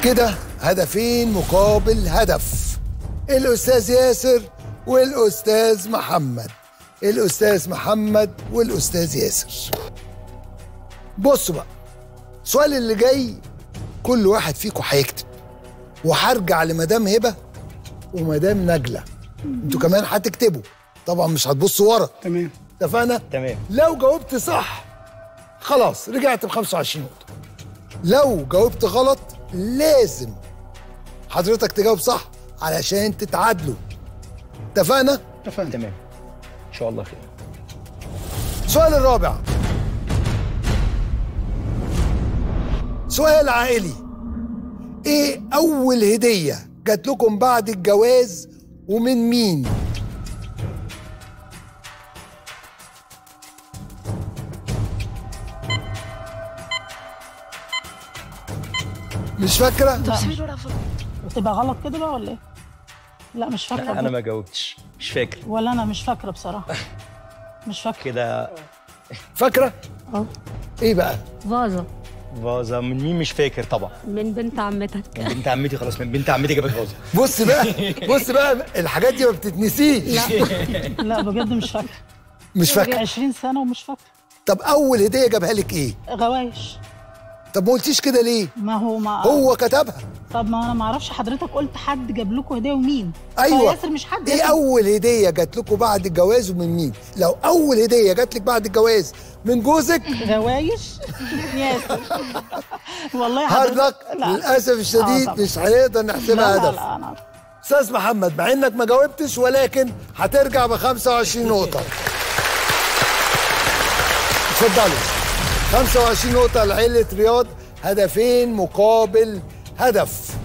كده هدفين مقابل هدف الأستاذ ياسر والأستاذ محمد الأستاذ محمد والأستاذ ياسر بصوا بقى السؤال اللي جاي كل واحد فيكم هيكتب وهرجع لمدام هبه ومدام نجله انتوا كمان هتكتبوا طبعا مش هتبصوا ورا تمام اتفقنا؟ تمام. لو جاوبت صح خلاص رجعت ب 25 نقطة. لو جاوبت غلط لازم حضرتك تجاوب صح علشان تتعادلوا. اتفقنا؟ اتفقنا تمام ان شاء الله خير السؤال الرابع سؤال عائلي ايه اول هدية جات لكم بعد الجواز ومن مين؟ مش فاكرة؟ وتبقى غلط كده بقى ولا ايه؟ لا مش فاكره انا ما جاوبتش مش فاكر ولا انا مش فاكره بصراحه مش فاكره كده فاكرة؟ اه ايه بقى؟ فازة فازة من مين مش فاكر طبعا من بنت عمتك من بنت عمتي خلاص من بنت عمتي جابت فازة بص بقى بص بقى الحاجات دي ما بتتنسيش لا بجد مش فاكره مش فاكرة 20 سنه ومش فاكره طب اول هدية جابها لك ايه؟ غوايش طب ما قلتيش كده ليه؟ ما هو ما هو كتبها طب ما انا ما اعرفش حضرتك قلت حد جاب لكم هديه ومين ايوه ياسر مش حد ايه ياسر. اول هديه جات لكم بعد الجواز ومن مين لو اول هديه جات لك بعد الجواز من جوزك غوايش ياسر والله هارد لك حضرتك- لا. للاسف آه الشديد طبعا. مش هنقدر لا نحسبها لا هدف لا انا استاذ محمد مع انك ما جاوبتش ولكن هترجع ب 25 نقطه اتفضلوا 25 نقطه لعيله رياض هدفين مقابل هدف